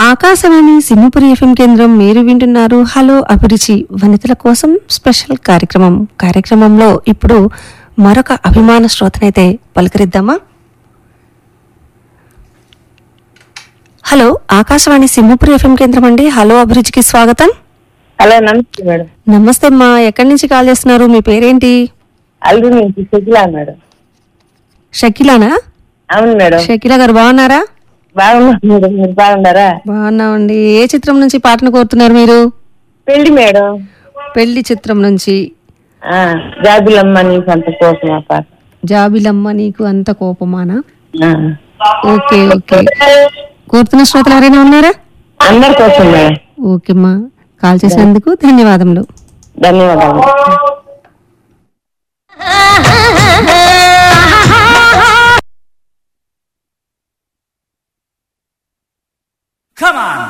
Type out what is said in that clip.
Akashvani Simhapuri FM కేంద్రం మీరు వింటున్నారు హలో అభిరుచి వనితల కోసం స్పెషల్ కార్యక్రమం కార్యక్రమంలో ఇప్పుడు మరొక అభిమాన శ్రోతనైతే పలకరిద్దామా హలో ఆకాశవాణి సింహపురి ఎఫ్ఎం కేంద్రం అండి హలో అభిరుచికి స్వాగతం హలో నమస్తే మేడం నమస్తే అమ్మా ఎక్కడి నుంచి కాల్ చేస్తున్నారు మీ పేరేంటి అల్లు నుంచి సుశీలా మేడం షకీలానా అవును మేడం షకీలా గారు బాగున్నారా బాగున్నాను మేడం మీరు బాగున్నారా బాగున్నామండి ఏ చిత్రం నుంచి పాటను కోరుతున్నారు మీరు పెళ్లి మేడం పెళ్లి చిత్రం నుంచి ఆ, జాబిలమ్మ నీకు అంత కోసం ఆ పాట జాబిలమ్మ నీకు అంత కోపమానా ఆ. ఓకే ఓకే కోరుతున్న శ్రోతలు ఎవరైనా ఉన్నారా అందరి కోసం మేడం ఓకే అమ్మా కాల్ చేసినందుకు ధన్యవాదములు ధన్యవాదాలు Come on.